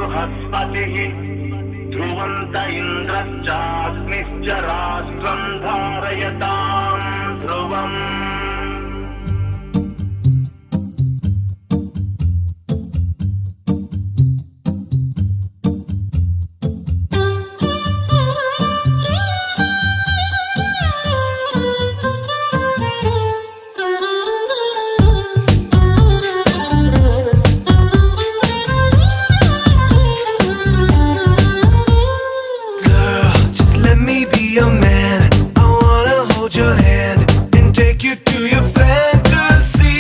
बृहस्पतिः ध्रुवन्त इन्द्रश्चाग्निश्च राष्ट्रम् धारयताम् ध्रुवम् Girl, just let me be your man. I wanna hold your hand and take you to your fantasy.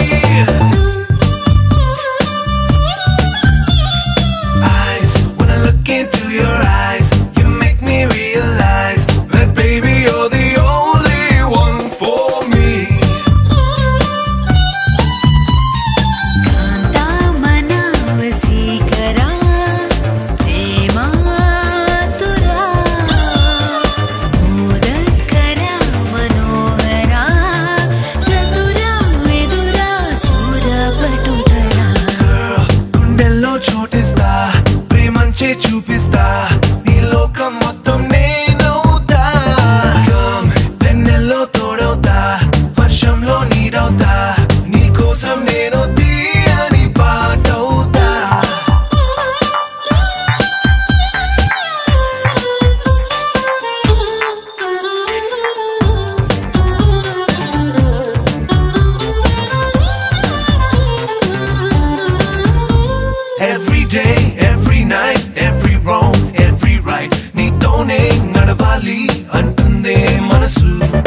Eyes, when I look into your eyes, you make me realize that baby you're the only one for me. కాంతామనావసీకరా ప్రేమాతురా మోదకరా మనోహరా చతురా విదురా శూరపటుధరా Girl, గుండెల్లో చోటిస్తా ప్రేమంచే చూపిస్తా నీ లోకం మొత్తం నేనవుతా Come, వెన్నెల్లో తోడవుతా వర్షంలో నీడవుతా నీ కోసం నేను తీయని పాటవుతా Every day, every night, every wrong, every right నీతోనే నడవాలి అంటుందే మనసు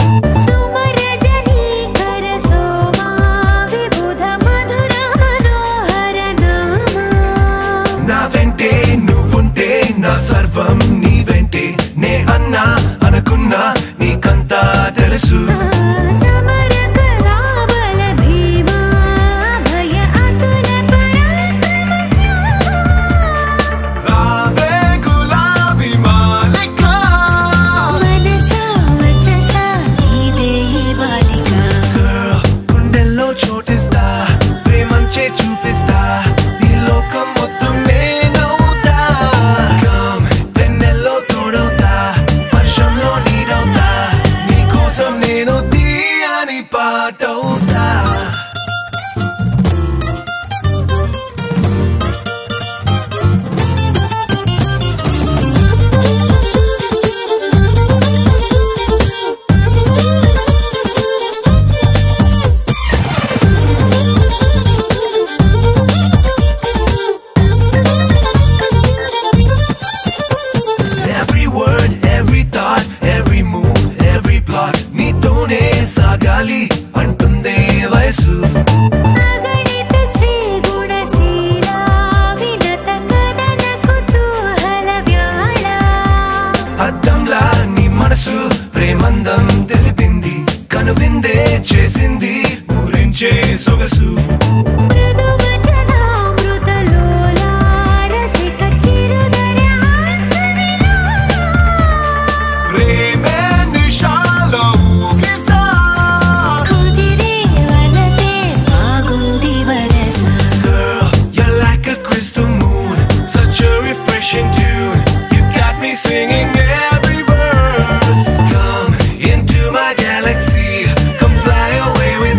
సుమరజనీకర సోమా విబుధ మధుర మనోహర నామా నా వెంటే నువ్వుంటే నా సర్వం నీ వెంటే నే అన్నా అనుకున్నా నీకంతా తెలుసు సమరక రాబల భీమా భయ అతుల పరాక్రమ శ్యామా రావే గులాబీ మాలిక మనసా వచసా నీదే బాలిక Girl, గుండెల్లో చోటిస్తా ప్రేమంచే చూపిస్తా నీ లోకం మొత్తం నేనవుతా Come, వెన్నెల్లో తోడవుతా వర్షంలో నీడవుతా నీ కోసం నేను తీయని పాటవుతా Every word, every thought, every move, every plot నీతోనే సాగాలి అంటుందే వయసు అగణిత శ్రీ గుణశీల వినత కదన కుతూహల వ్యాళ అద్దంలా నీ మనసు ప్రేమందం తెలిపింది కనువిందే చేసింది ఊరించే సొగసు మృదు వచనామృత లోలా రసిక చిరుదర హాసవిలోలా ప్రేమే నిషాలో ఊగిస్తా. కుదిరే వలతే బాగుంది వరస Girl, you're like a crystal moon, such a refreshing tune. You got me singing every verse. Come into my galaxy, come fly away with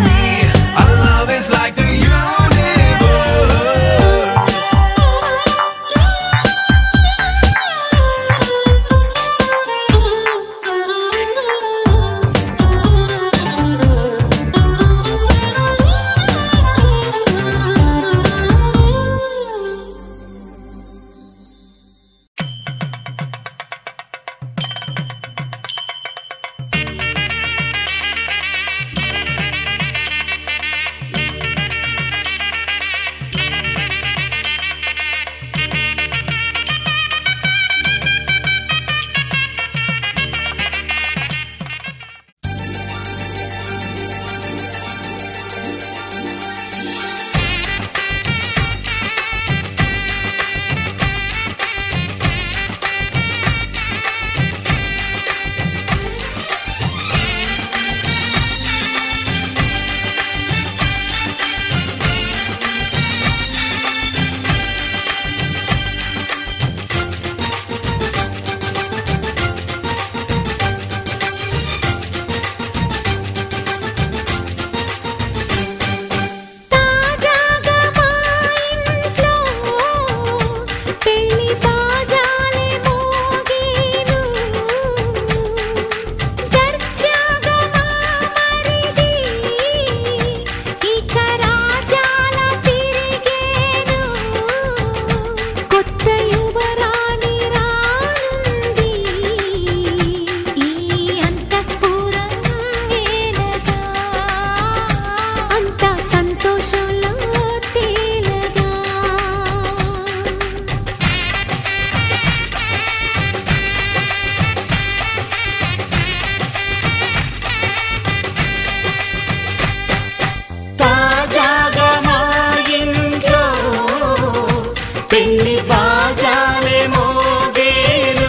పెళ్లి బాజాలే మోగేను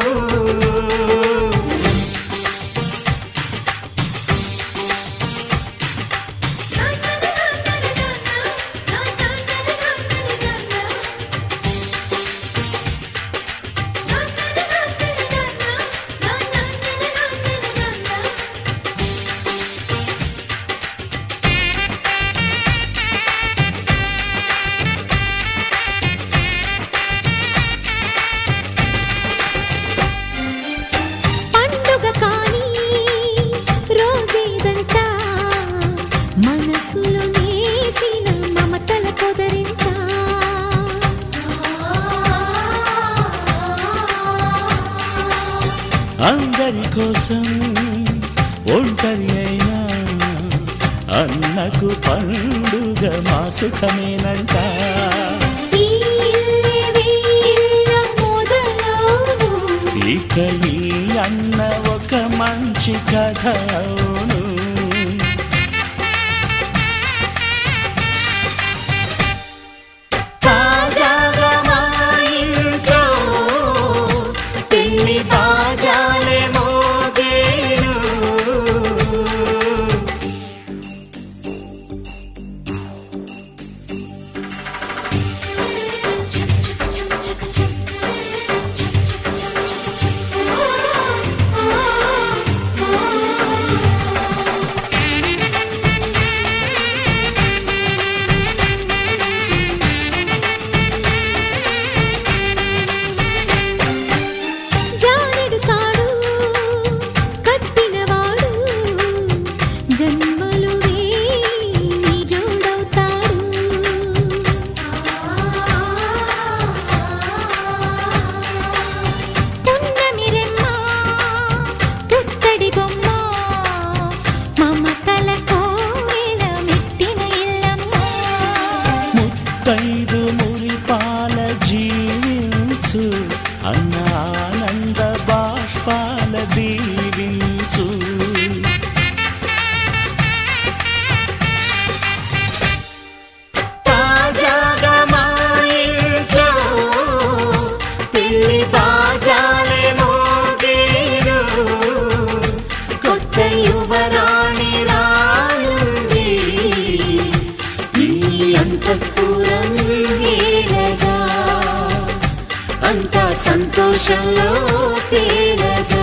పండుగ కానీ రోజేదంట మనసులో నేసిన మమతల పొదరింట అందరి కోసం ఒంటరి అయినా అన్నకు పండుగ మా సుఖమేనంట ఈ ఇల్లే వీళ్ళ మొదలవును ఇక ఈ అన్న ఒక మంచి కథ అవును తాజాగా మా ఇంట్లో పెళ్లి బాజాలే మోగేను జానెడు తాడు కట్టినవాడు జన్మలు వేయి జోడవుతాడు పున్నమి రెమ్మ పుత్తడి బొమ్మ మమతల కోవెల మెట్టిన ఇల్లమ్మ ముత్తైదు మురిపాల జీవించు అన్న ఆనంద బాష్పాల దీవించు తాజాగా మా ఇంట్లో పెళ్లి బాజాలే మోగేను కొత్త యువరాణి రానుంది ఈ అంతఃపురం ఏలగా అంతా సంతోషంలో తేలగా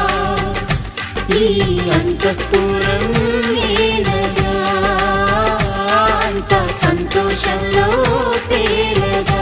ఈ అంతఃపురం ఏలగా అంతా సంతోషంలో తేలగా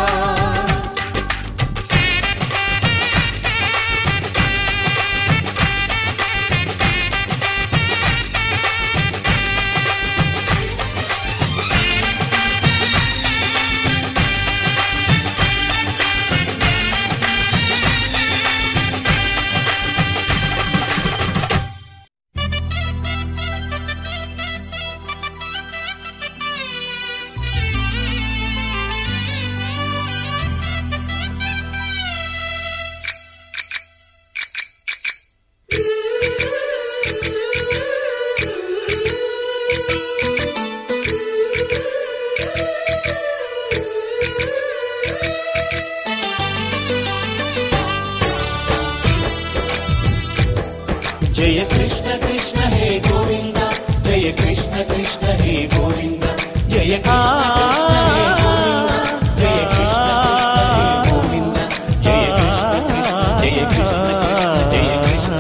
జయ కృష్ణ కృష్ణ హే గోవింద జయ కృష్ణ కృష్ణ హే గోవింద జయ కృష్ణ కృష్ణ హే గోవింద జయ కృష్ణ కృష్ణ హే గోవింద జయ కృష్ణ కృష్ణ జయ కృష్ణ కృష్ణ జయ కృష్ణ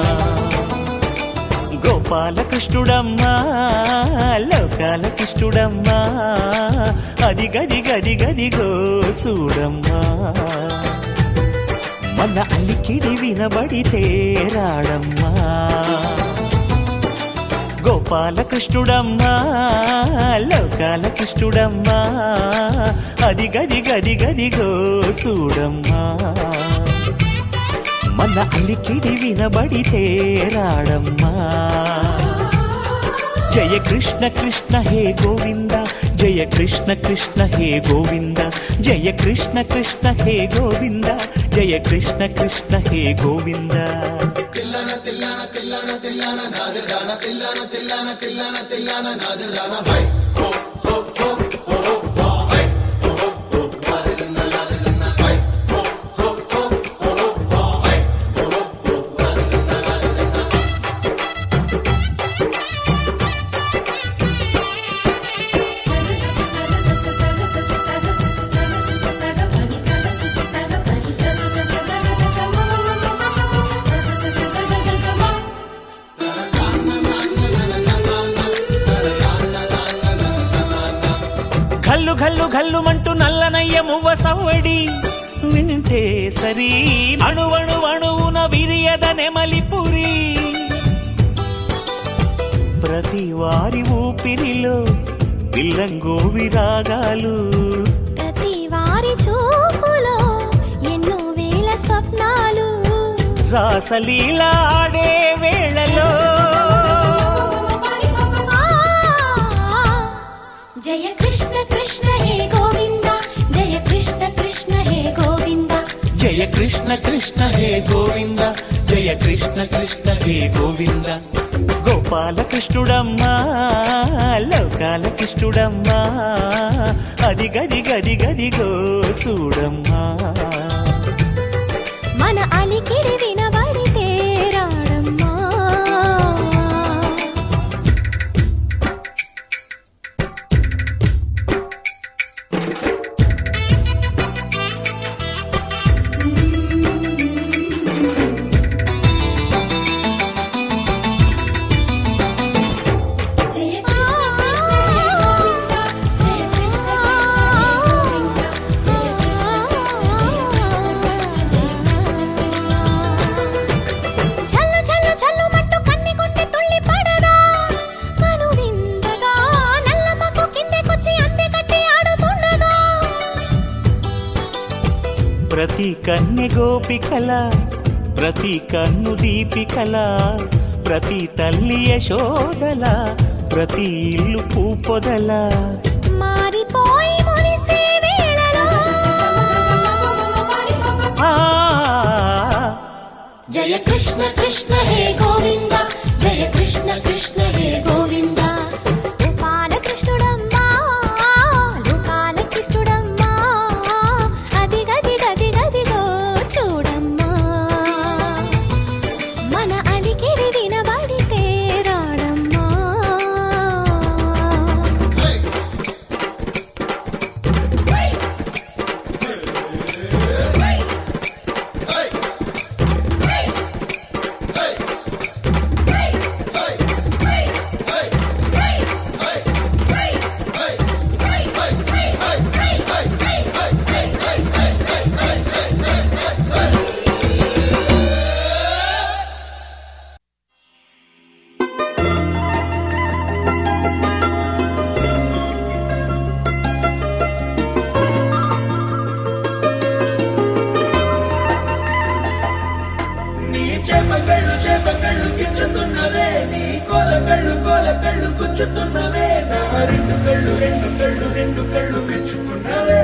కృష్ణ గోపాలకృష్ణుడమ్మా లోకాల కృష్ణుడమ్మా అది గది గది గదిగో చూడమ్మా మన అలికిడి వినబడితే రాడమ్మా గోపాలకృష్ణుడమ్మా లోకాల కృష్ణుడమ్మా అది గది గది గదిగో చూడమ్మా మన అలికిడి వినబడితే రాడమ్మా జయ కృష్ణ కృష్ణ హే గోవింద జయ కృష్ణ కృష్ణ హే గోవింద జయ కృష్ణ కృష్ణ హే గోవింద జయ కృష్ణ కృష్ణ హే గోవింద అంటూ నల్లనయ్య మువ్వ సవ్వడి వింటే సరి అణువణు అణువున విరియద నెమలిపురి ప్రతి వారి ఊపిరిలో విల్లంగో విరాగాలు ప్రతి వారి చూపులో ఎన్నో వేల స్వప్నాలు రాసలీల ఆడే వేళలో ఆ, జయ కృష్ణ కృష్ణ హే గోవింద జయ కృష్ణ కృష్ణ హే గోవింద జయ కృష్ణ కృష్ణ హే గోవింద జయ కృష్ణ కృష్ణ హే గోవింద గోపాలకృష్ణుడమ్మా లోకాల కృష్ణుడమ్మా అది గది గది గదిగో చూడమ్మా మన అలికిడి వినబడితే రాడమ్మా జయ కృష్ణ కృష్ణ హే గోవింద జయ కృష్ణ కృష్ణ జయ కృష్ణ కృష్ణ జయ కృష్ణ కృష్ణ చల్లు చల్లు చల్లు మట్టు కన్ని కొట్టి తుళ్ళి పడగా కను విందగా నల్లమకు కిందకొచ్చి అందే కట్టి ఆడుతుండగా ప్రతి కన్నె గోపికల ప్రతి కన్ను దీపికల ప్రతి తల్లి యశోదల ప్రతి ఇల్లు పూపొదల మారిపోయి మురిసే వేళలో ఆ జయ కృష్ణ కృష్ణ హే గోవింద జయ కృష్ణ కృష్ణ హే గోవింద గోపాల కృష్ణుడమ్మా లోకాల కృష్ణుడమ్మా అది గది గది గదిగో చూడమ్మా మన అలికిడి వినబడితే రాడమ్మా నీ చేపకళ్ళు చేపకళ్ళు గిచ్చుతున్నవే నీ కోలకళ్ళు కోలకళ్ళు గుచ్చుతున్నవే నా రెండు కళ్ళు రెండు కళ్ళు రెండు కళ్ళు మెచ్చుకున్నవే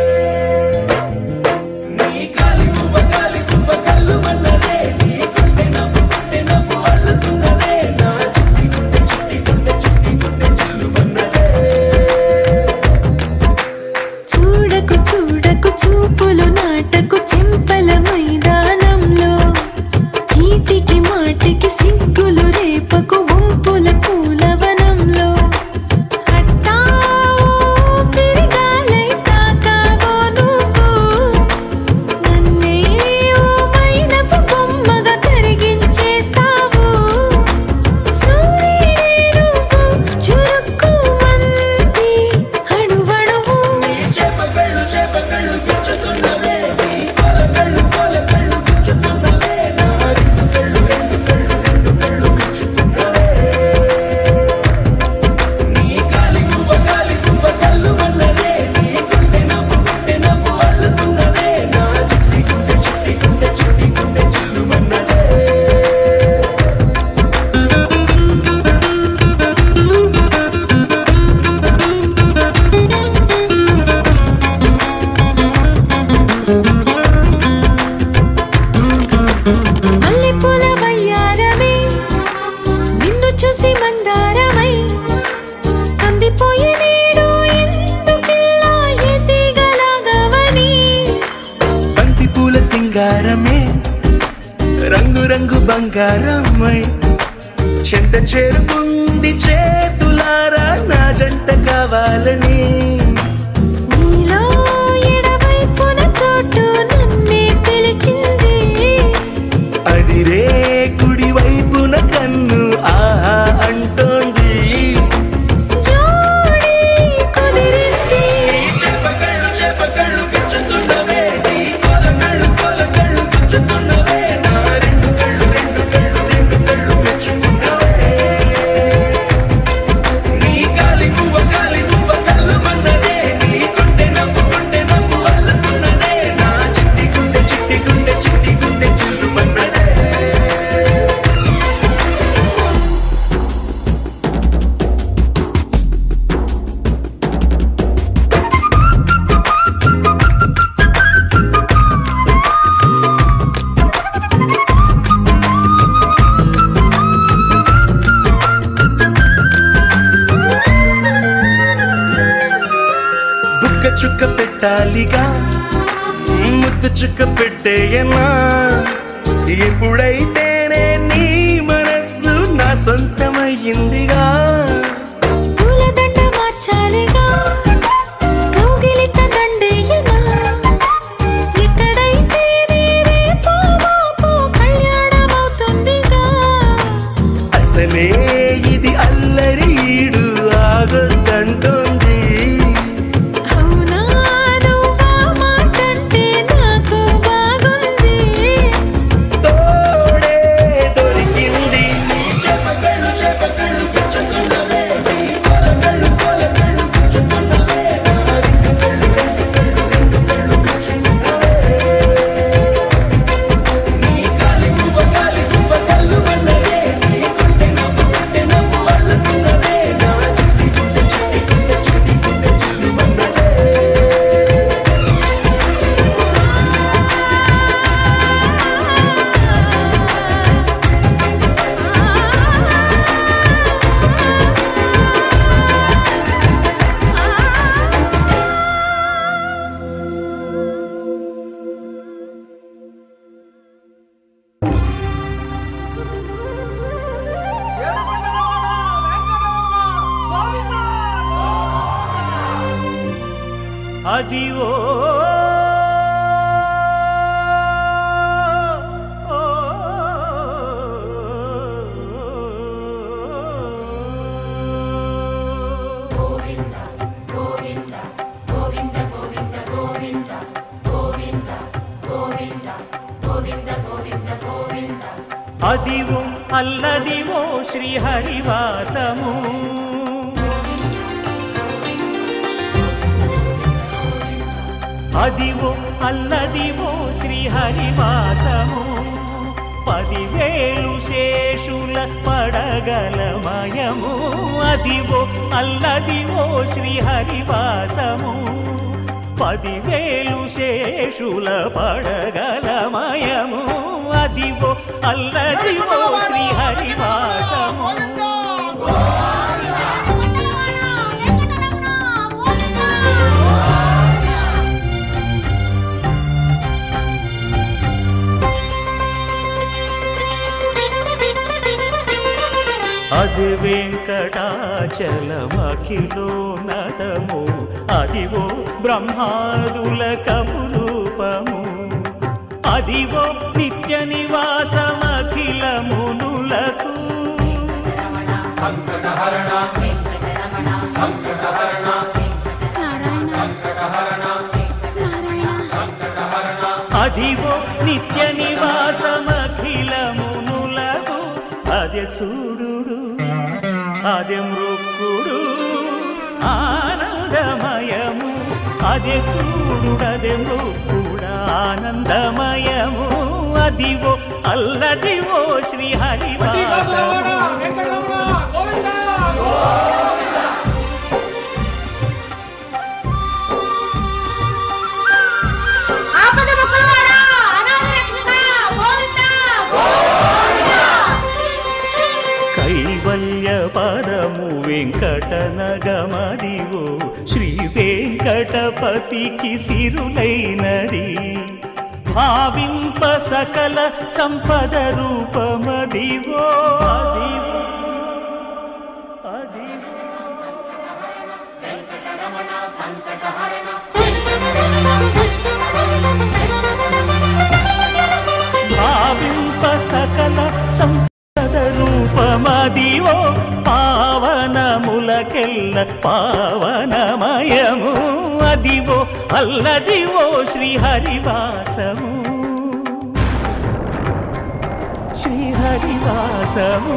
నీ కాలి పువ్వ కాలి పువ్వ కళ్ళు మన్నదే నీ గుండె నవ్వు గుండె నవ్వు అల్లుతున్నదే నా చిట్టి గుండె చిట్టి గుండె చిట్టి గుండె చిల్లు మన్నదే చూడకు చూడకు చూపులు నాటకు చెంపల మైదానంలో చీటికి మాటికి సిగ్గులు రేపకు వంపుల పూలవనంలో హట్టావో పిరిగాలై తాకావో నువ్వు నన్నే ఓ మైనపు బొమ్మగా కరిగించేస్తావు సూర్యుడే నువ్వు చురుక్కు మంది అణువణువు నీ చేపకళ్ళు చేపకళ్ళు గుచ్చుతున్నవే నీ కోలకళ్ళు కోలకళ్ళు గుచ్చుతున్నవే నా రెండు కళ్ళు రెండు కళ్ళు రెండు కళ్ళు మెచ్చుకున్నవే నీ కాలి పువ్వ కాలి పువ్వ కళ్ళు మన్నదే నీ గుండె నవ్వు గుండె నవ్వు అల్లుతున్నదే నా చిట్టి గుండె చిట్టి గుండె చిట్టి గుండె చిల్లు మన్నదే మల్లెపూల వయ్యారమే నిన్ను చూసి మందారమై కందిపోయే నేడు ఎందుకిల్లా ఎదిగలాగవని బంతి పూల సింగారమే రంగు రంగు బంగారమై చెంత చేరుకుంది చేతులారా నా జంట కావాలని నీలో ఎడవైపున చోటు నన్నే పిలిచింది అదిరే కుడి వైపున కన్ను ఆహా అంటోంది జోడి కుదిరింది చెప్పకళ్ళు పెట్టాలిగా ముద్దు చుక్క పెట్టేయనా ఎప్పుడైతేనే నీ మనస్సు నా సొంతమయ్యిందిగా పూలదండ మార్చాలిగా కౌగిలిత దండేయనా ఎక్కడైతే నేనే పోవాపో కళ్యాణమవుతుందిగా అసలే ఇది అల్లరి ఈడు ఆగొద్దంటోంది అవునా నువ్వా మాటంటే నాకు బాగుంది తోడే దొరికింది చేపకళ్ళు చేపకళ్ళు గిచ్చుతున్నవే నీ కొలకళ్ళు కొలకళ్ళు గిచ్చుతున్నవే నా రెండు కళ్ళు రెండు కళ్ళు రెండు కళ్ళు గిచ్చుతున్నవే నీ కాలి పువ్వ కాలి పువ్వ కళ్ళు మన్నదే నీ గుండె నవ్వు గుండె నవ్వు అల్లుతున్నదే నా చిట్టి గుండె చిట్టి గుండె చిట్టి గుండె చిల్లు మన్నదే అది ఓ అదివో అల్లదివో శ్రీహరివాసము అదివో అల్లదివో శ్రీహరివాసము పదివేలు శేషుల పడగలమయము అదివో అల్లదివో శ్రీహరివాసము పదివేలు శేషుల పడగలమయము అదివో అల్లదివో శ్రీహరివాసము అది వెంకటాచలమఖిలో నటము అదివో బ్రహ్మాదుల కపురూపము అదివో నిత్య నివాసమఖిలమునులకు అదివో నిత్య నివాసమఖిలమునులకు అదే చూడు అదే మృక్కుడు ఆనందమయము అదే చూడు అదే మృక్కుడు ఆనందమయము అదివో అల్లదివో శ్రీ హరివాసము ఆపద మొక్కలవాడా అనాథ రక్షక గోవిందా కైవల్య పదము వెంకటనగమదివో శ్రీ వెంకటపతికి సిరులైనది భావింప సకల సంపద రూపమదివో అదివో అదివో భావింప సకల సంపద రూపమదివో పావనములకెల్ల పావనమయము అదివో అల్లదివో శ్రీహరివాసము శ్రీహరివాసము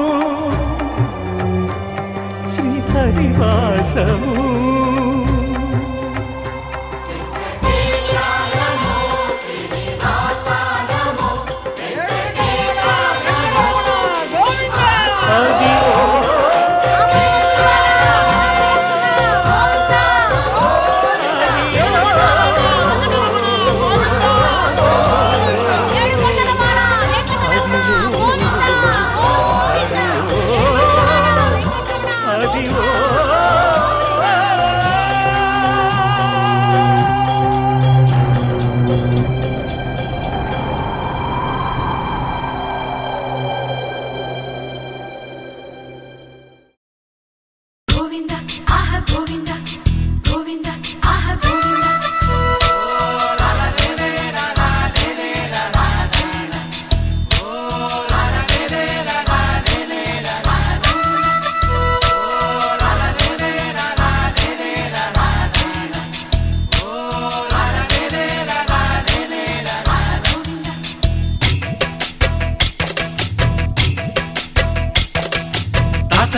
శ్రీహరివాసము ఏడు కొండలవాడ వెంకటరమణ గోవిందా గోవిందా అదివో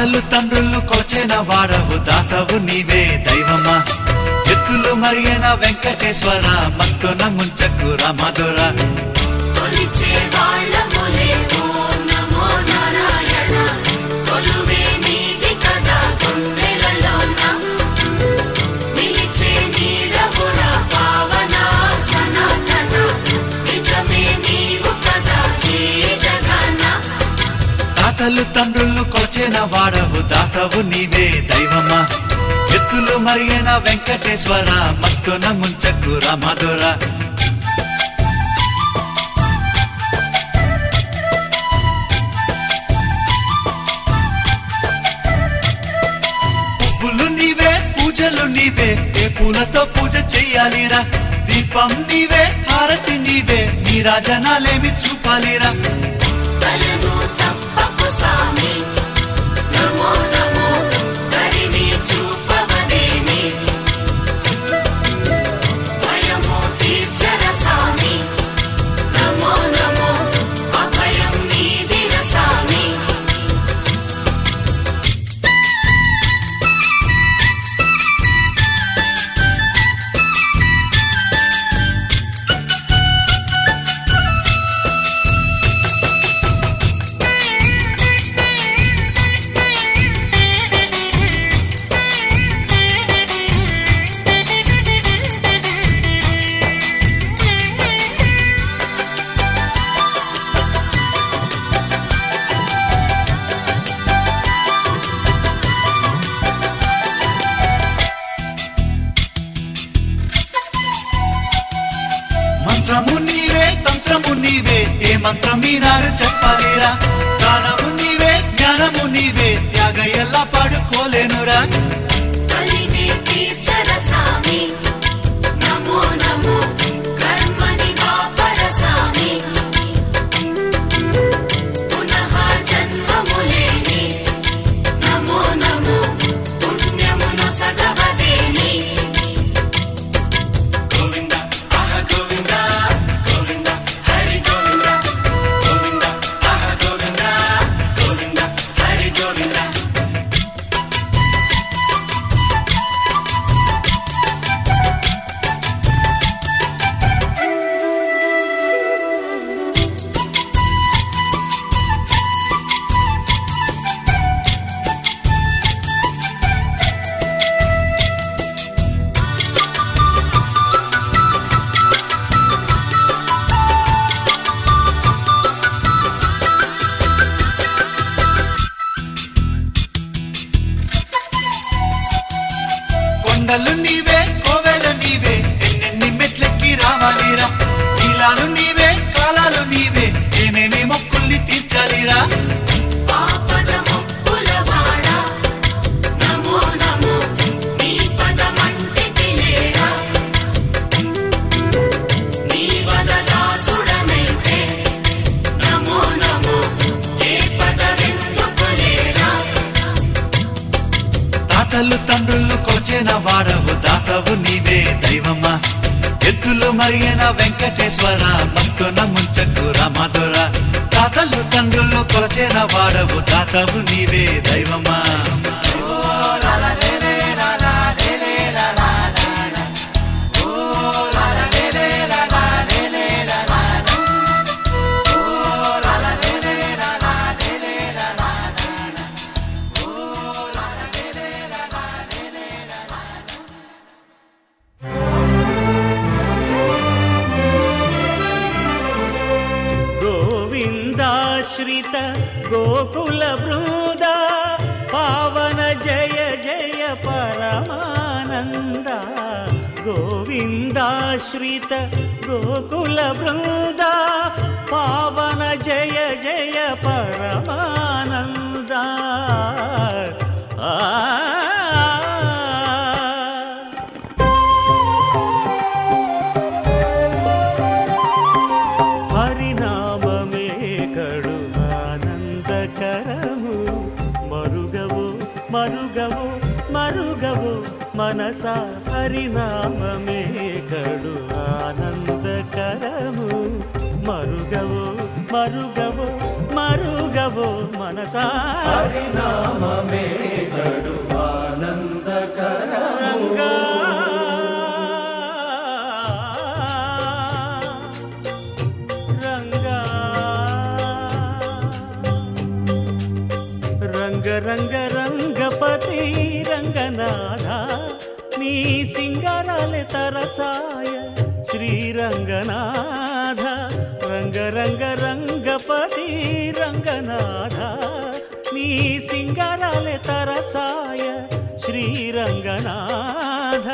తాతలు తండ్రులు కొలచిన వాడవు దాతవు నీవే దైవమా ఎత్తులు మరియన వెంకటేశ్వర మత్తున ముంచకు రామధుర కొలిచే వాళ్ళములే ఓం నమో నారాయణ కొలువే నీది కదా గుండెలలోన నిలిచే నీడవురా పావన సనాతన నిజమే నీవు కదా ఈ జగన తాతలు తండ్రులు కొలచిన వాడవు దాతవు నీవే దైవమా ఎత్తులు మరియన వెంకటేశ్వర మత్తున ముంచకు రామధుర పువ్వులు నీవే పూజలు నీవే ఏ పూలతో పూజ చెయ్యాలిరా దీపం నీవే హారతి నీవే నీ రాజనాలేమి చూపాలిరా కలను తప్పకు సామి నమో నమో కరిని చూపవదేమి భయము తీర్చర సామి నమో నమో అభయం నీదిర సామి మంత్రము నీవే తంత్రము నీవే ఏ మంత్రం ఈనాడు చెప్పాలిరా దానము నీవే జ్ఞానము నీవే త్యాగ ఎలా పాడుకోలేనురా కలిని తీర్చర సామి నమో నమో కర్మని వాపర సామి పునః జన్మములేని నమో నమో పుణ్యమును సగవదేమి గోవింద ఆహ గోవింద గోవింద హరి గోవింద గోవింద ఆహ గోవింద గోవింద హరి గోవింద కొండలు నీవే కోవెలు నీవే ఎన్నెన్ని మెట్లెక్కి రావాలిరా నీలాలు నీవే కాలాలు నీవే ఏమేమి మొక్కుల్ని తీర్చాలిరా ఆపద ముక్కులవాడ నమో నమో నీ పదమంటే తినేరా నీ వదదాసుడనైతే నమో నమో ఏ పదవెందుకులేరా తాతలు తండ్రులు కొలిచిన వాడవు దాతవు నీవే దైవమా ఎత్తులు మరియన వెంకటేశ్వర మత్తున ముంచకు రామధుర తాతలు తండ్రులు కొలచిన వాడవు దాతవు నీవే దైవమా గోవిందాశ్రిత గోకుల బృంద పావన జయ జయ పరమానంద గోవిందాశ్రిత గోకుల బృంద పావన జయ జయ పరమానంద ఆ హరినామమే కడు ఆనందకరము మరుగవు మరుగవు మరుగవు మనస హరినామమే కడు ఆనందకరము మరుగవు మరుగవు మరుగవు ఉండవో మనసా పరిణామమే కడు ఆనందకరము రంగా రంగా రంగ రంగ రంగపతి రంగనాథ నీ సింగారాలే తరచాయ శ్రీరంగనాథ రంగ రంగ రంగపతి రంగనాథ నీ సింగారాలే తరచాయ శ్రీరంగనాథ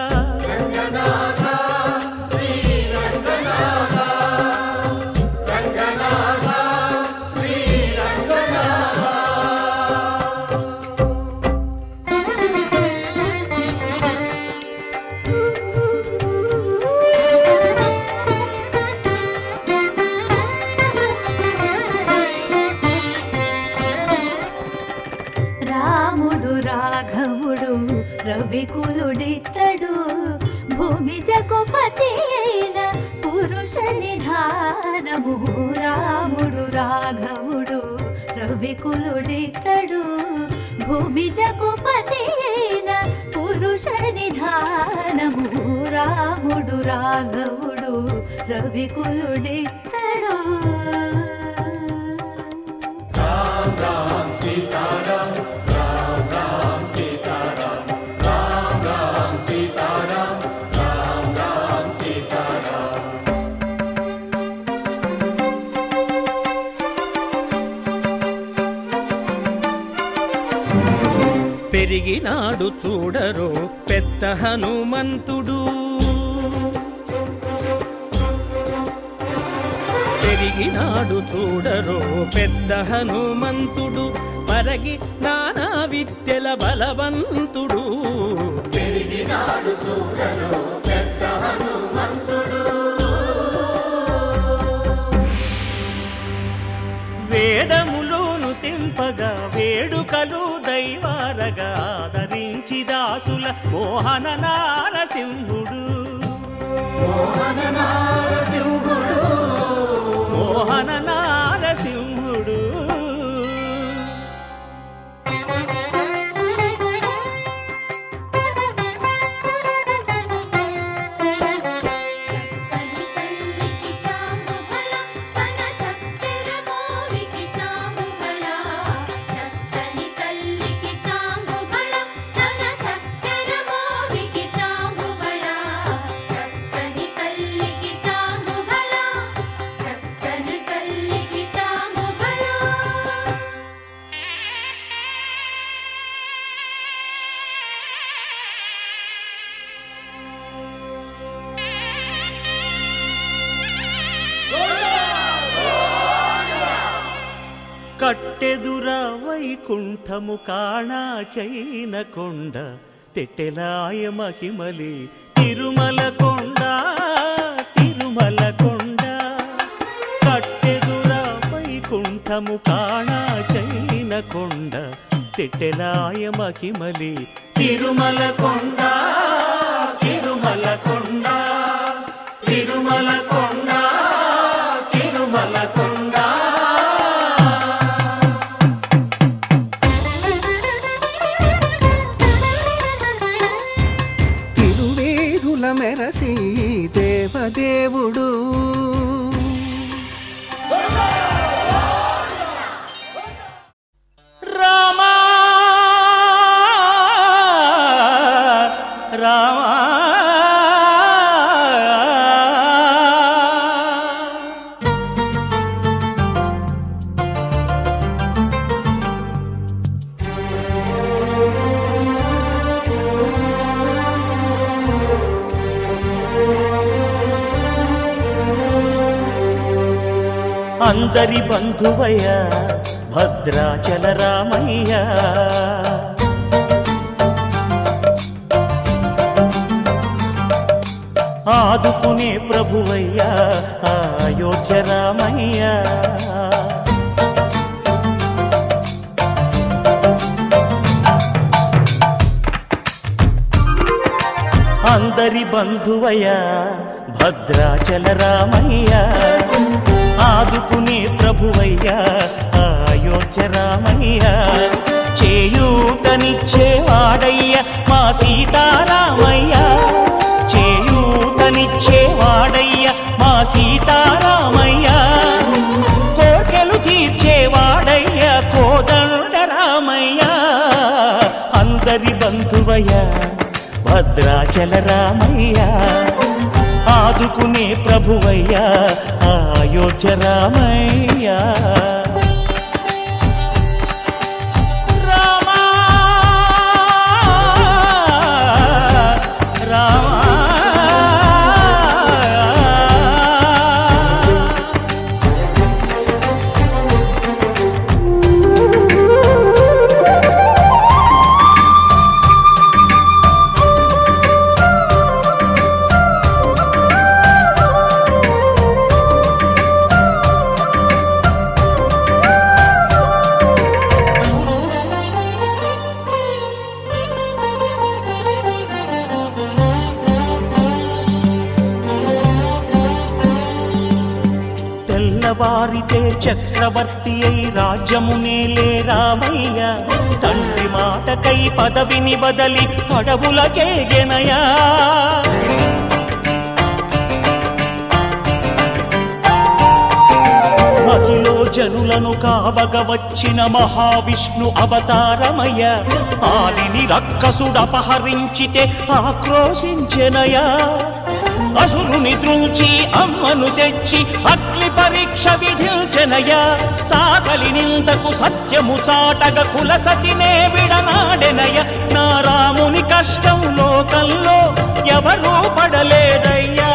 రాముడు రాఘవుడు రవికులుడితడు భూమి జగుపతి అయిన పురుష నిధానము రాముడు రాఘవుడు రవికులుడితడు భూమి జగుపతి అయిన పురుష నిధానము రాముడు రాఘవుడు రవికులుడితడు పెరిగినాడు చూడరో పెద్ద హనుమంతుడు పెరిగినాడు చూడరో పెద్ద హనుమంతుడు పరగి నానా విద్యల బలవంతుడు వేదములోను తెంపగా వేడుకలు దైవారగా ఆదరించి దాసుల మోహన నారసింహుడు మోహన నారసింహుడు కలి కల్లికి చాము బల తన చక్కెర మోవికి చాము బల చక్కని కల్లికి చాము బల తన చక్కెర మోవికి చాము బల చక్కని కల్లికి చాము బల చక్కని కల్లికి చాము బల కట్టెదుర వైకుంఠము కాణా చైన కొండ తెట్టెలాయ మహిమలి తిరుమల కొండ తిరుమల కొండ కట్టెదుర వైకుంఠము కాణా చైన కొండ తెట్టెలాయ మహిమలి తిరుమల కొండ తిరుమల కొండ తిరుమల కొండ తిరుమల కొండ తిరువేధుల మెరసి దేవదేవుడు రామా రామా అందరి బంధువయ్య భద్రాచల రామయ్య ఆదుకునే ప్రభువయ్య అయోధ్య రామయ్య అందరి బంధువయ్య భద్రాచల రామయ్య ఆదు ఆదుకునే ప్రభువయ్యా అయోధ్య రామయ్యా చేయూతనిచ్చేవాడయ్య మా సీతారామయ్యా చేయూతనిచ్చేవాడయ్య మా సీతారామయ్యా కోర్కెలు తీర్చేవాడయ్య కోదండ రామయ్యా అందరి బంధువయ్యా భద్రాచల రామయ్యా ఆదుకునే ప్రభువయ్యా అయోధ్య రామయ్యా రామా రామా తెల్లవారితే చక్రవర్తి అయి రాజ్యమునేలే రామయ్య తండ్రి మాటకై పదవిని బదలి అడవులకేగెనయా మహిలో జనులను కావగ వచ్చిన మహావిష్ణు అవతారమయ్య ఆలిని రక్కసుడపహరించితే ఆక్రోశించెనయా అసురుని త్రుంచి అమ్మను తెచ్చి అగ్ని పరీక్ష విధించెనయా సాగలి నిందకు సత్యము చాటగ కుల సతినే విడనాడెనయ నా రాముని కష్టం లోకంలో ఎవరూ పడలేదయ్యా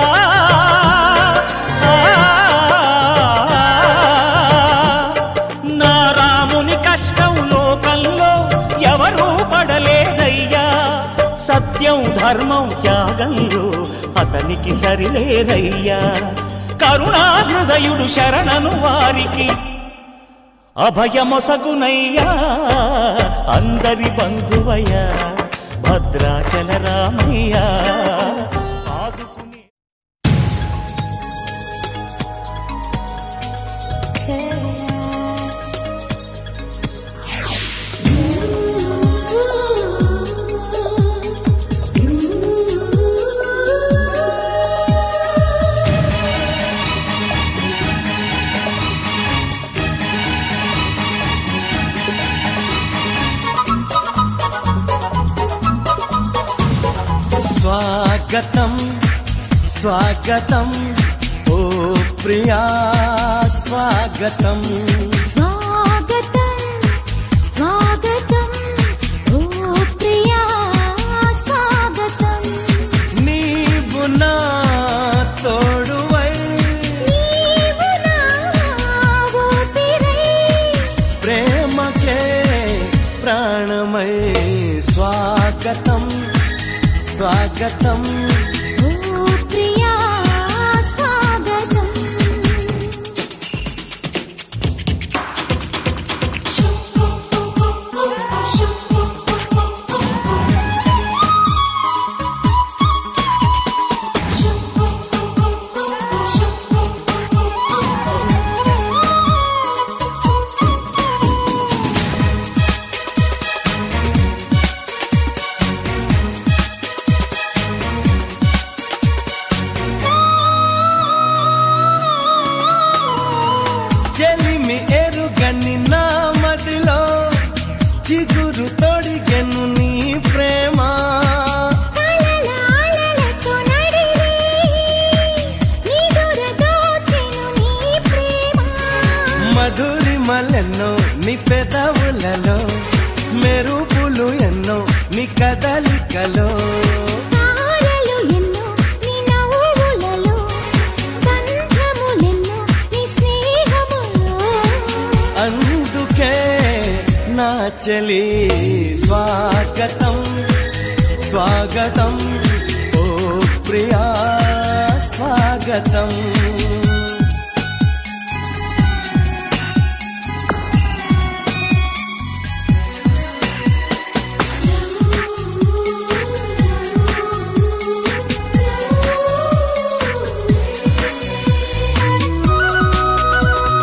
నా రాముని కష్టం లోకంలో ఎవరూ పడలేదయ్యా సత్యం ధర్మం త్యాగంలో అతనికి సరిలేరయ్యా కరుణాహృదయుడు శరణను వారికి అభయమొసగునయ్యా అందరి బంధువయ్యా భద్రాచల రామయ్యా ఆదుకునే స్వాగతం స్వాగతం ఓ ప్రియా స్వాగతం స్వాగతం స్వాగతం ఓ ప్రియా స్వాగతం నీవు నా తోడువై నీవు నా ఊపిరై ప్రేమకే ప్రాణమై స్వాగతం స్వాగతం ఓ ప్రియా స్వాగతం చెలిమి ఎరుగని నా మదిలో చిగురు తొడిగెను నీ ప్రేమ కలలాలలతో నడిరే నిదుర దోచెను నీ ప్రేమ మధురి మలెన్నో నీ పెదవులలో మెరుపులు ఎన్నో నీ కదలికలో తారలు ఎన్నో నీ నవ్వులలో గంధములెన్నో నీ స్నేహములో అందుకే నా చెలి స్వాగతం స్వాగతం ఓ ప్రియా స్వాగతం ఆ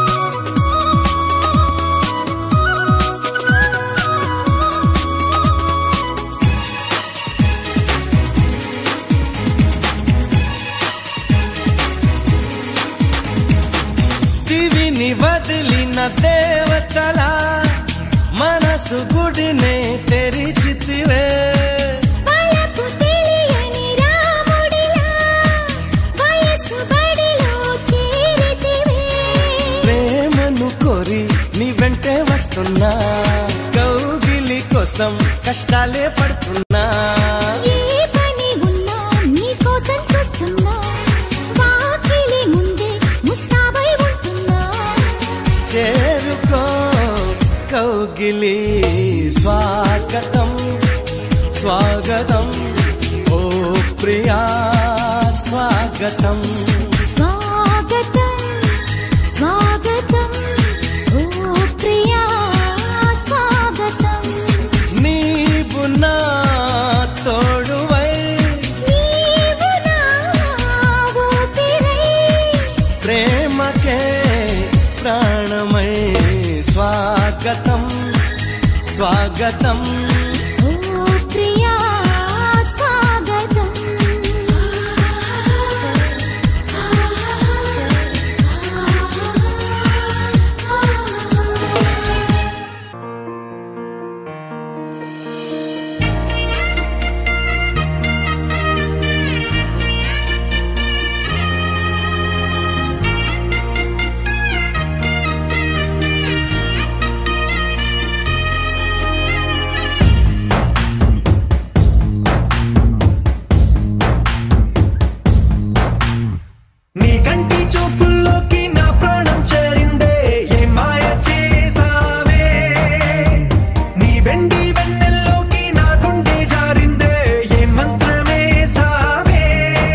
దివిని వదిలిన దేవతలా మనసు గుడినే తెరిచితివే వలపు తెలియని రాముడిలా వయసు బడిలో చేరితివే ప్రేమను కోరి నీ వెంటే వస్తున్నా కౌగిలి కోసం కష్టాలే పడుతున్నా ఏ పని ఉన్నా నీ కోసం చూస్తున్నా వాకిలి ముందే ముస్తాబై ఉంటున్నా చేరుకో కౌగిలి స్వాగతం స్వాగతం ఓ ప్రియా స్వాగతం స్వాగతం స్వాగతం ఓ ప్రియా స్వాగతం నీవు నా తోడువై నీవు నా ఊపిరై ప్రేమకే ప్రాణమై స్వాగతం స్వాగతం ఓ ప్రియా స్వాగతం నీ కంటి చూపుల్లోకి నా ప్రాణం చేరిందే ఏ మాయ చేసావే నీ వెండి వెన్నెల్లోకి నా గుండె జారిందే ఏ మంత్రమే సావే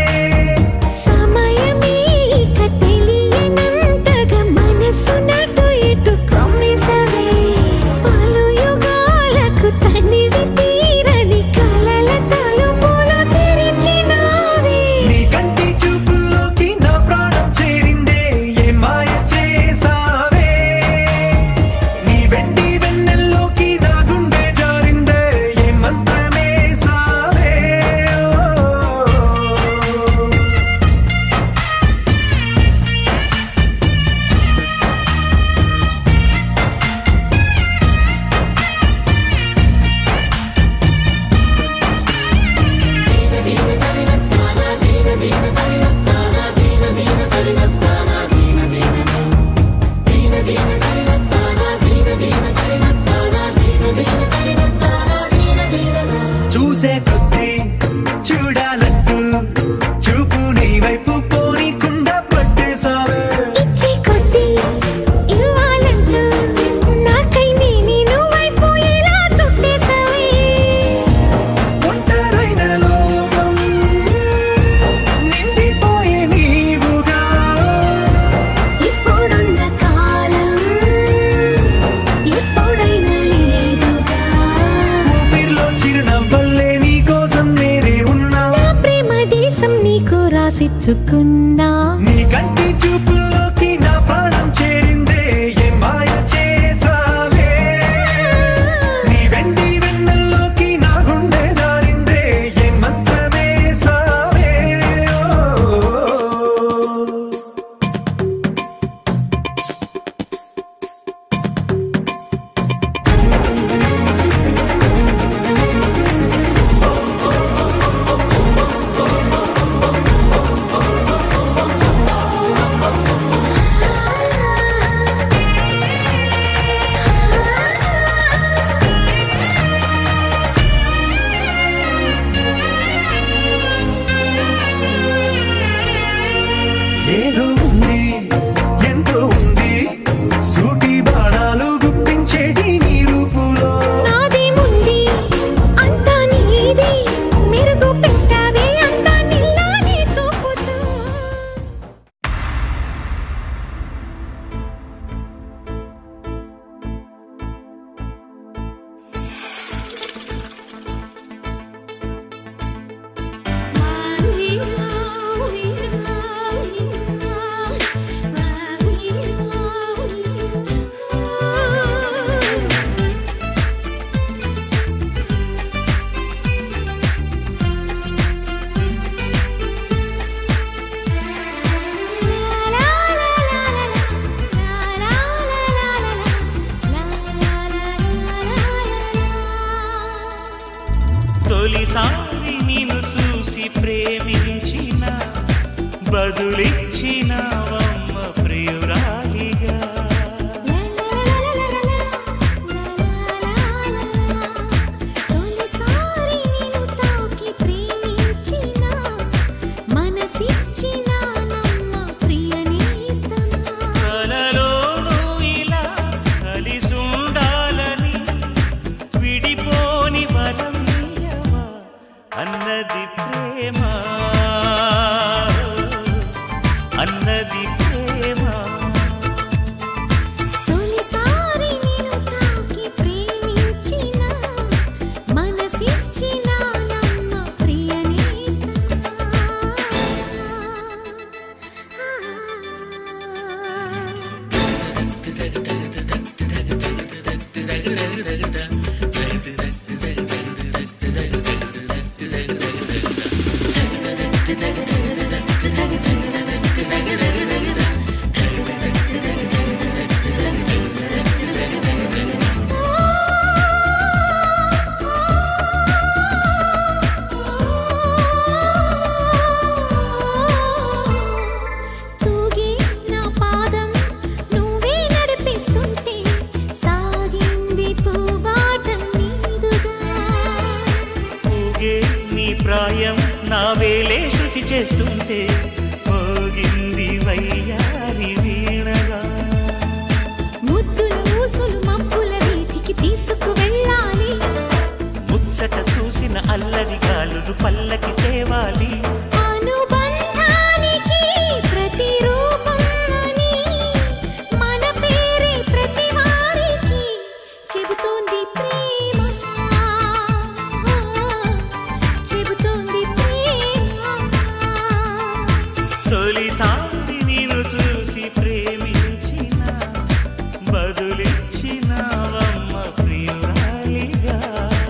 సమయమే ఇక తెలియనంతగా మనసు నటు ఇటు కమ్మిసవే పలు యుగాలకు తనివి తీరని కలల తలుపులు తెరిచినావే నీ కంటి చూపుల్లోకి నా ప్రాణం చేరిందే ఏ మాయ చేసావే నీ వెండి వెన్నెల్లోకి నా గుండె జారిందే ఏ మంత్రమే సావే ఓ. చూసే కొద్దీ చూడాలంటూ చూపు నీ వైపు పోనీకుండా పట్టేశావే ఇచ్చే కొద్దీ ఇవ్వాలంటూ నాకై నేను వైపోయేలా చుట్టేసావే ఒంటరైన లోకం నిండిపోయే నీవుగా ఇప్పుడున్న కాలం ఎప్పుడైనా లేదుగా ఊపిరిలో చిరునవ్వల్లే నీ కోసం నేనే ఉన్నా నా ప్రేమ దేశం నీకు రాసిచ్చుకున్నా నీ కంటి చూపుల్లోకి నా ప్రాణం చేరిందే ఏ మాయ చేసావే నీ వెండి వెన్నెల్లోకి నా గుండె జారిందే ఏ మంత్రమే సావే ఓ. ఏదో ఉంది ఎంతో ఉంది సూటి బాణాలు గుప్పించేటి నీ రూపులో నాది ముంది అంతా నీది మెరుగు పెట్టావే అంతా నిల్లానే చూపుతూ బదులిచ్చినావమ్మ ప్రియురాలిగా తొలిసారి నిన్ను తాకి ప్రేమించిన మనసిచ్చిన నమ్మ ప్రియ నేస్తమా కలలోనూ ఇలా కలిసుండాలని విడిపోని వరం నీయవా అన్నది ప్రేమ అన్నది ప్రేమ తొలిసారి నిన్ను తాకి ప్రేమించిన మనసిచ్చిన నమ్మ ప్రియ నేస్తమా తూగే నా పాదం నువ్వే నడిపిస్తుంటే సాగింది పూవాటం మీదుగా ఊగే నీ ప్రాయం నా వేలే శృతి చేస్తుంటే మోగింది వయ్యారి వీణగా ముద్దుల ఊసులు మబ్బుల వీధికి తీసుకు వెళ్ళాలి ముచ్చట చూసిన అల్లరి గాలులు పల్లకి తేవాలి అనుబంధానికి ప్రతిరూపం అని మన పేరే ప్రతి వారికి చెబుతోంది ప్రేమ చెబుతోంది ప్రేమ తొలిసారి నేను చూసి ప్రేమించిన బదులిచ్చినవమ్మ ప్రియురాలిగా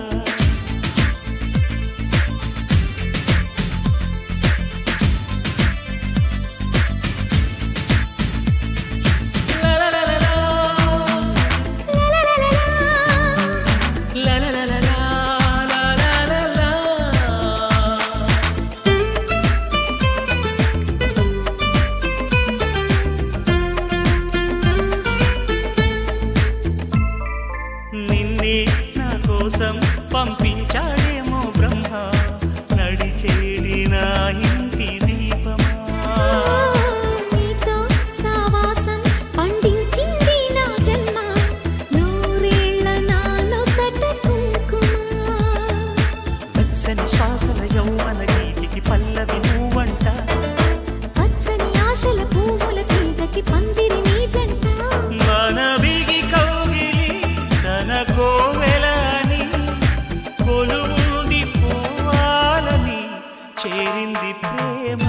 నిన్నే నా కోసం పంపించాడేమో బ్రహ్మ నడిచేడి నా ఇంటి దీపమా నీతో సావాసం పండించింది నా జన్మ నూరేళ్ల నాలో సట కుంకుమ వెచ్చని శ్వాసల యౌవన గీతికి పల్లవి నువ్వంట పచ్చని ఆశల పువ్వుల తీగకి పందిరి నీ జంట మన బిగి కౌగిలి తన కోవెలని కొలువుండి పోవాలని చేరింది ప్రేమ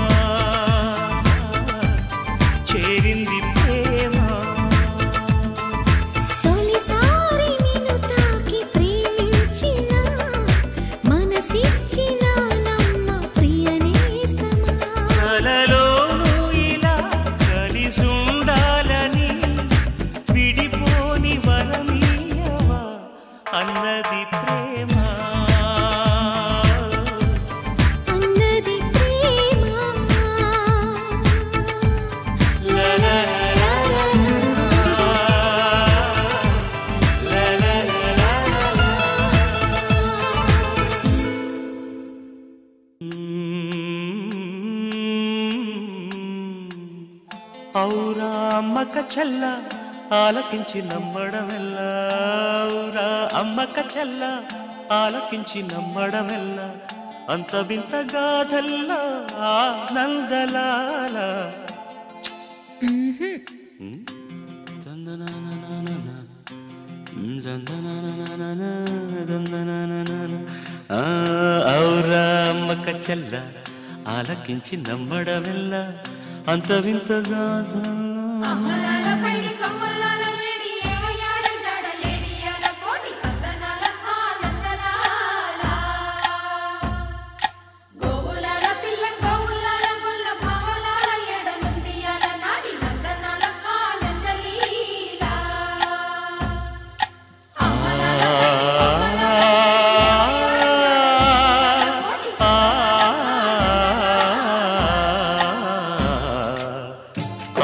చేరింది ప్రేమ తొలిసారి నిన్ను తాకి ప్రేమించిన మనసిచ్చిన నమ్మ ప్రియ నేస్తమా కలలోనూ ఇలా కలిసుండాలని విడిపోని వరమీయవా అన్నది ప్రేమ అన్నది ప్రేమ లా లా లా లా లా లా లా లా ఔరా అమ్మక చెల్ల ఆలకించి నమ్మడమెల్ల ఔరా అమ్మక చెల్ల ఆలకించి నమ్మడమెల్ల అంత వింత గాథల్లా ఆనందలాల ఆ, ఔరా అమ్మక చెల్ల ఆలకించి నమ్మడమెల్ల అంత వింత గాథల్లా అమ్మలాల పైడి కమ్మలాల లేడి ఏమయ్యాడంటాడ లేడి అల కోటి కందనాల ఆనందనాల గోవులాల పిల్ల గోవులాల గుల్ల భావలాల ఎడనుంది అల నాడి నందనాల ఆనందలీల ఆ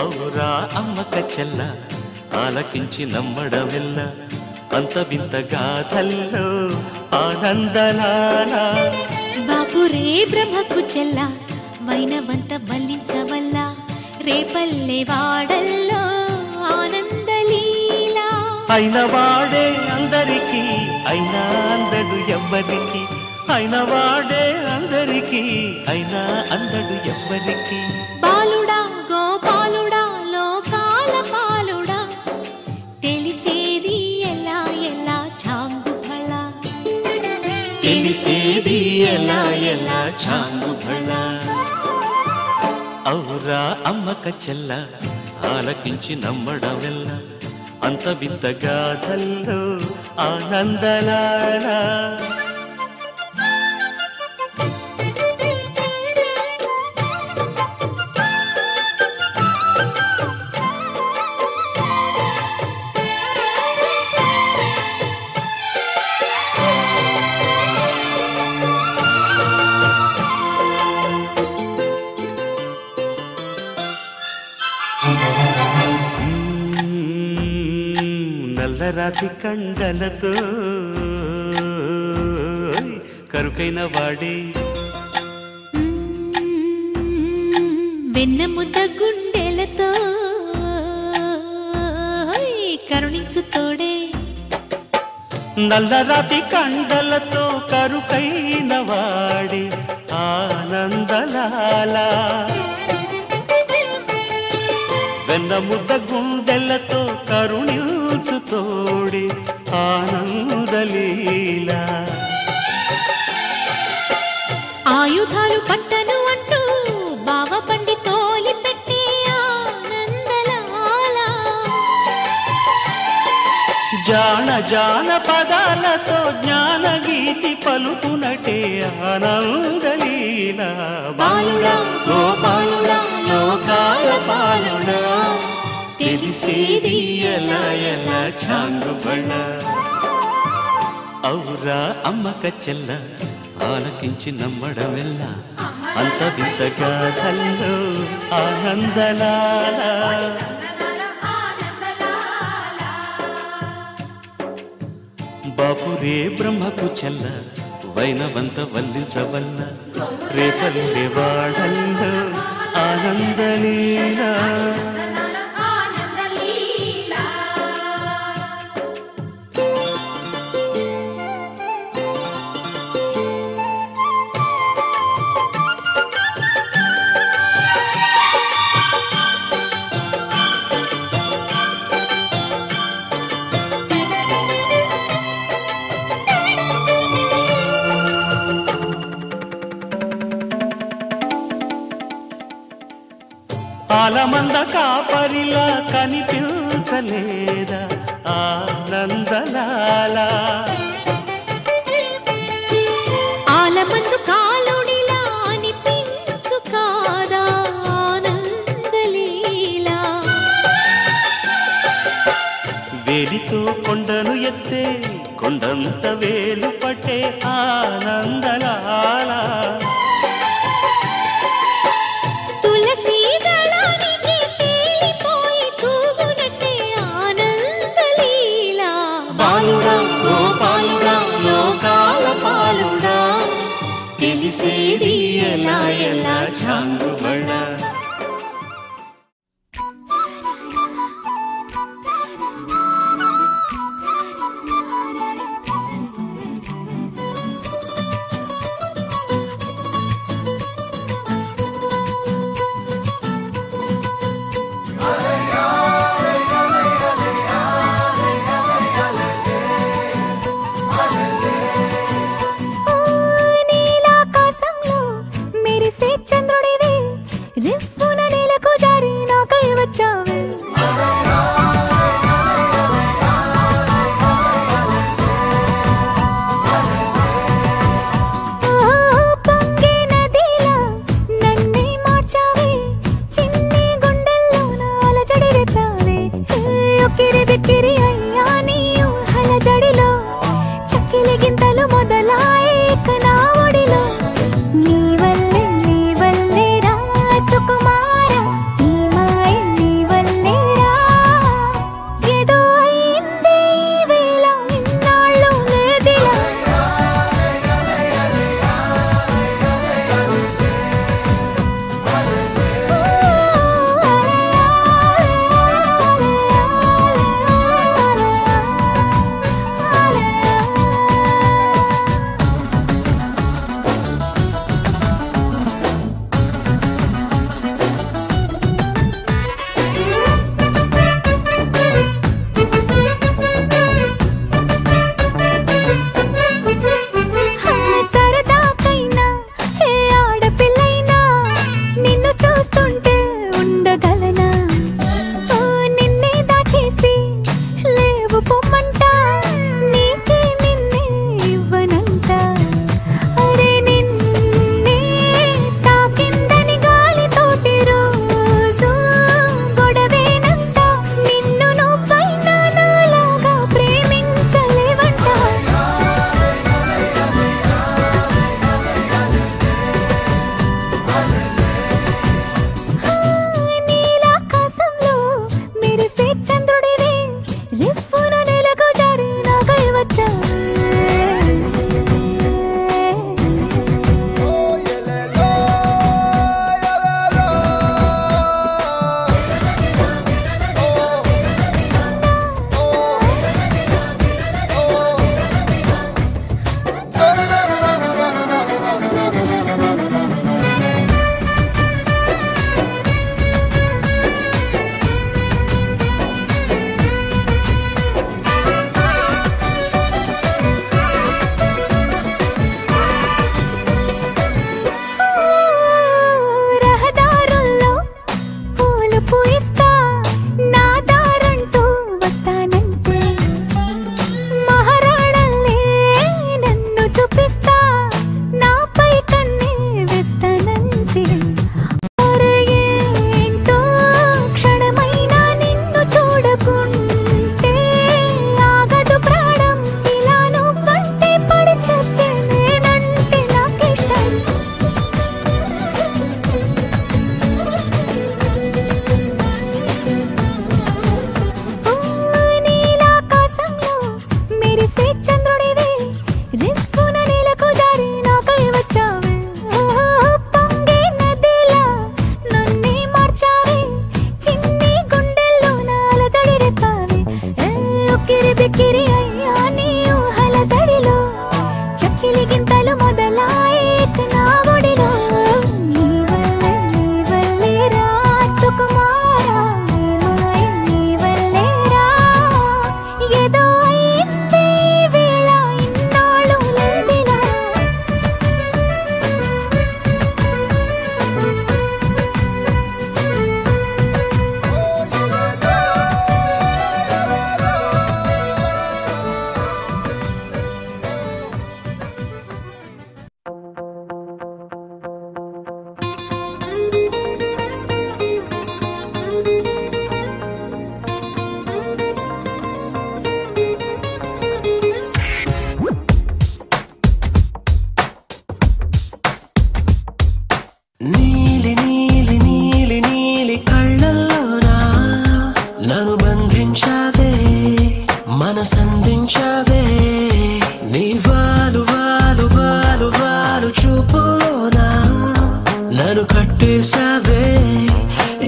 ఔరా అమ్మక చెల్ల ఆలకించి నమ్మడమెల్ల అంత వింత గాథల్లో ఆనందలాలా బాపురే బ్రహ్మకు చెల్ల వైనవంత వల్లించవల్ల రేపల్లె వాడల్లో ఆనందలీలా అయిన వాడే అందరికీ అయినా అందడు ఎవ్వరికి అయిన వాడే అందరికీ అయినా అందడు ఎవ్వరికి బాలుడా గోపాలుడా లోకాల పాలుడా తెలిసేది ఎలా ఎలా చాంగు ఫళ తెలిసేది ఎలా ఎలా చాంగు భళ ఔరా అమ్మక చెల్ల ఆలకించి నమ్మడమెల్ల అంత వింత గాథల్లో ఆనందలాలా నల్లరాతి కండలతో కరుకైన వాడే వెన్న ముద్ద గుండెలతో కరుణించు తోడే నల్లరాతి కండలతో కరుకైన వాడే ఆనందలాలా వెన్న ముద్ద గుండెలతో కరుణించు తోడి ఆనందలీలా ఆయుధాలు పట్టను అంటూ బావ పండి తోలి పెట్టే ఆనందలాలా జాన జాన పదాలతో జ్ఞాన గీతి పలుకునటే ఆనందలీల బాలుడా గోపాలుడా లోకాల పాలుడా తెలిసేది ఎలా ఎలా చాంగుబళ్ళ ఔరా అమ్మక చెల్ల ఆలకించి నమ్మడమెల్ల అంత వింత గాథల్లో ఆనందలాలా బాపురే బ్రహ్మకు చెల్ల వైనవంత వల్లించవల్ల రేపల్లె వాడల్లో ఆనందలీలా ఆలమంద కాపరిలా కనిపించలేదా ఆనందలాలా ఆలమందు కాలుడిలా అనిపించు కాదా ఆనందలీలా వేలితో కొండను ఎత్తే కొండంత వేలు పట్టే ఆనందలాలా తులసి దళానికి తేలిపోయి తూగునట్టే ఆనందలీలా బాలుడా గోపాలుడా లోకాల పాలుడా తెలిసేది ఎలా ఎలా చాంగుబళ్ళ నీలాకాశంలో మెరిసే చంద్రుడివి రిఫ్ఫున నేలకు జారి నాకై వచ్చావే ఆ, పొంగే నదిలా నన్నే మార్చావే చిన్ని గుండెల్లోన అలజడి రేపావే ఉక్కిరి బిక్కిరి అయ్యా నీ ఊహల జడిలో చక్కిలి గింతలు మొదలాయే ఇక నా ఒడిలో నీ వల్లే నీ వల్లే రా సుకుమార నీ మాయ నీ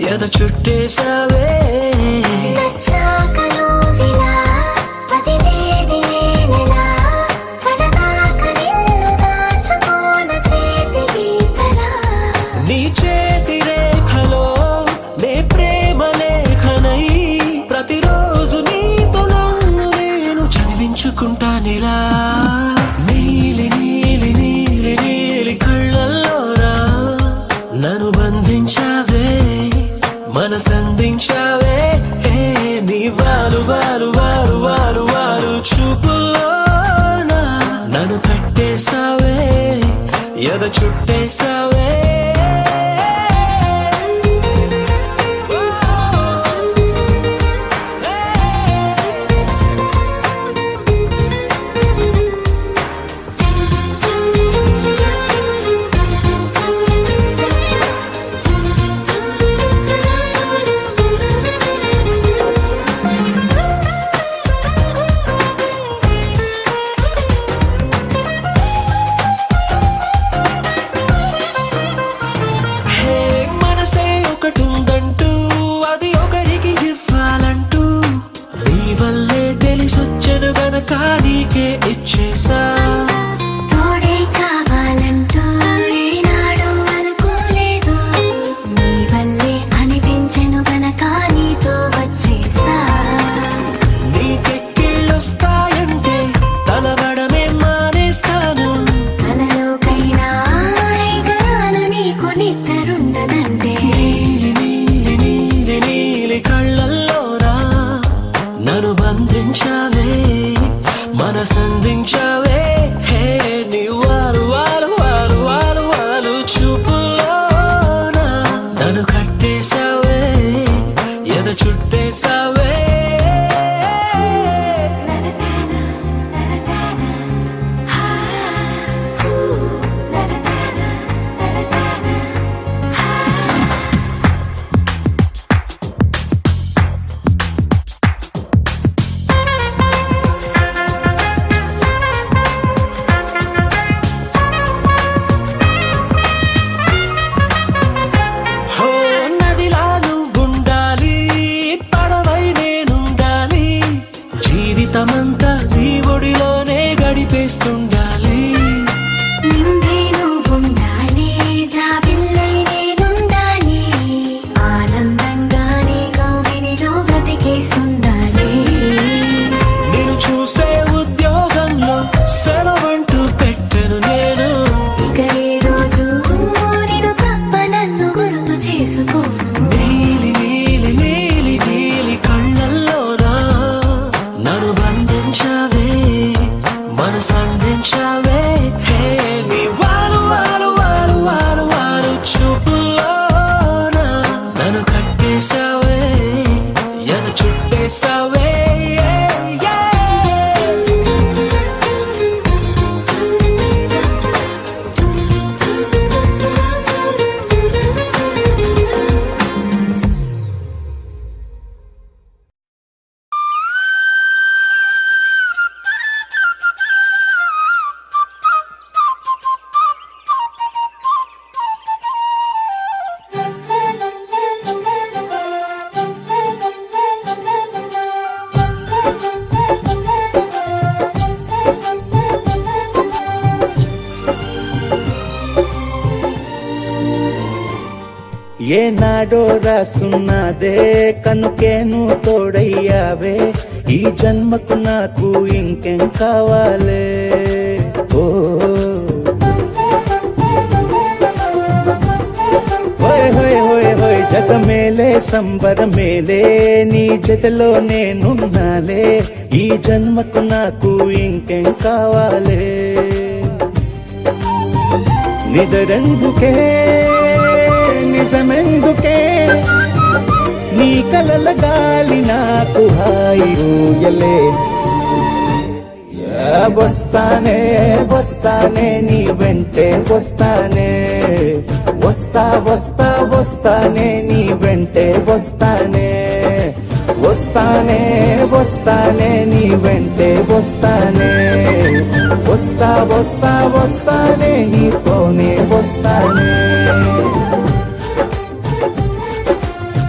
ఎద చుట్టేసావే నచ్చాక నువ్విలా వదిలేది నేనెలా కడదాక నిన్ను దాచుకోన చేతి గీతలా నీ చేతి రేఖలో నే ప్రేమ లేఖనై ప్రతిరోజు నీతో నన్ను నేను చదివించుకుంటానిలా నీలి నీలి నీలి నీలి కళ్ళల్లోరా నన్ను బంధించావే మనసందించావే హే నీ వారు వారు వారు వారు వారు చూపులోనా నన్ను కట్టేశావే ఎద చుట్టేశావే హే మనసే ఒకటుందంటూ అది ఒకరికి ఇవ్వాలంటూ నీ వల్లే తెలిసొచ్చను గనక నీకే ఇచ్చేసా తోడే కావాలంటూ ఏనాడు అనుకోలేదు నీ వల్లే అనిపించెను గనక నీతో వచ్చేసా నీకెక్కిళ్ళొస్తాయంటే తలబడమే మానేస్తాను కలలోకైనా ఎగరాను నీకు నిద్రుండదంటే నీలి నీలి నీలి నీలి కళ్ళల్లోరా నన్ను బంధించావే మనసందించావే హే నీ వారు వారు వారు వారు వారు చూపులోనా నన్ను కట్టేశావే ఎద చుట్టేశావే హో నదిలా నువ్వుండాలి పడవై నేనుండాలి జీవితమంతా నీ ఒడిలోనే గడిపేస్తుండాలి నిండే నువ్వుండాలి జాబిల్లై నేనుండాలి ఆనందంగా నీ కౌగిలిలో బ్రతికేస్తుండాలి నేను చూసే ఉద్యోగంలో సెలవంటూ పెట్టను నేను ఇక ఏ రోజు నేను తప్ప నన్ను గుర్తు చేసుకోను నీలి నీలి నీలి నీలి కళ్ళల్లోనా నన్ను బంధించావే మనసందించావే హే నీ వారు వారు వారు వారు వారు చూపులోనా నన్ను కట్టేశావే ఎన చుట్టేశావే yeah, yeah. ఏనాడో రాసున్నదే కనుకేను తోడయ్యావే ఈ జన్మకు నాకు ఇంకేం కావాలే ఓ హోయ్ హోయ్ హోయ్ హోయ్ జగ మేలే సంబర మేలే నీ జతలో నేనున్నాలే ఈ జన్మకు నాకు ఇంకేం కావాలే నిదరెందుకే నిజమెందుకే నీ కలల గాలి నాకు హాయి ఊయలే యా, వస్తానే వస్తానే నీ వెంటే వస్తానే వస్తా వస్తా వస్తానే నీ వెంటే వస్తానే వస్తానే వస్తానే నీ వెంటే వస్తానే వస్తా వస్తా వస్తానే నీతోనే వస్తానే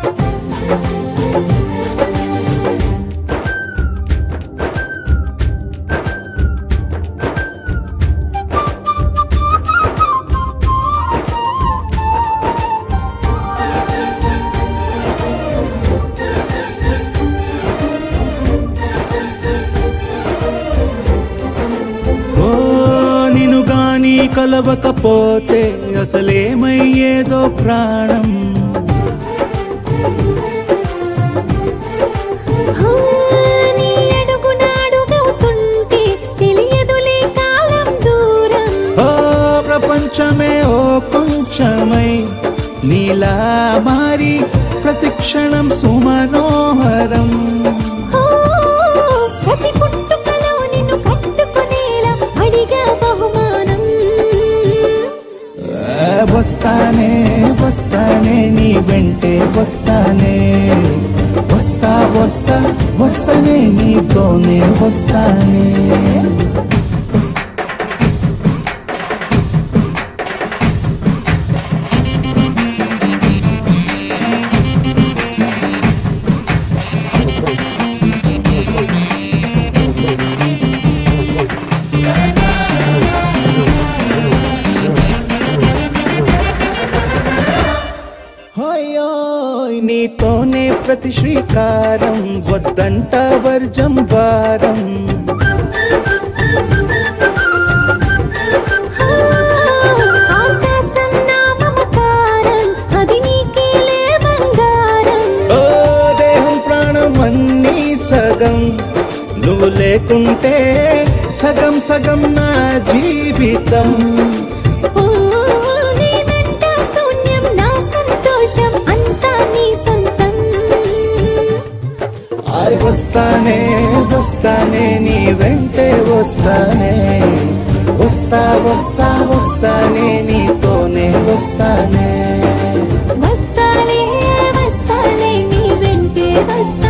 కలవకపోతే అసలేమయ్యేదో ప్రాణం హా, నీ అడుగున అడుగవుతుంటే తెలియదులే కాలం దూరం ఓ ప్రపంచమే ఓ కొంచెమై నీలా మారి ప్రతిక్షణం సుమనోహరం ఓ, ప్రతి పుట్టుకలో నిన్ను కట్టుకునేలా అడిగా బహుమానం ఆ, వస్తానే వస్తానే నీ వెంటే వస్తానే వస్తా వస్తా వస్తానే నీతోనే వస్తానే హోయోయ్ నీతోనే ప్రతి శ్రీకారం వద్దంట వర్జం వారం ఆ, ఆకాశం నా మమకారం అది నీకేలే బంగారం ఓ దేహం ప్రాణం అన్నీ సగం నువ్వు లేకుంటే సగం సగం నా జీవితం ఓ, నేనంట శూన్యం నా సంతోషం అంతా నీ సొంతం ఆయ్ వస్తానే వస్తానే నీ వెంటే వస్తానే వస్తా వస్తా వస్తానే నీతోనే వస్తానే వస్తాలే వస్తాలే నీ వెంటే వస్తా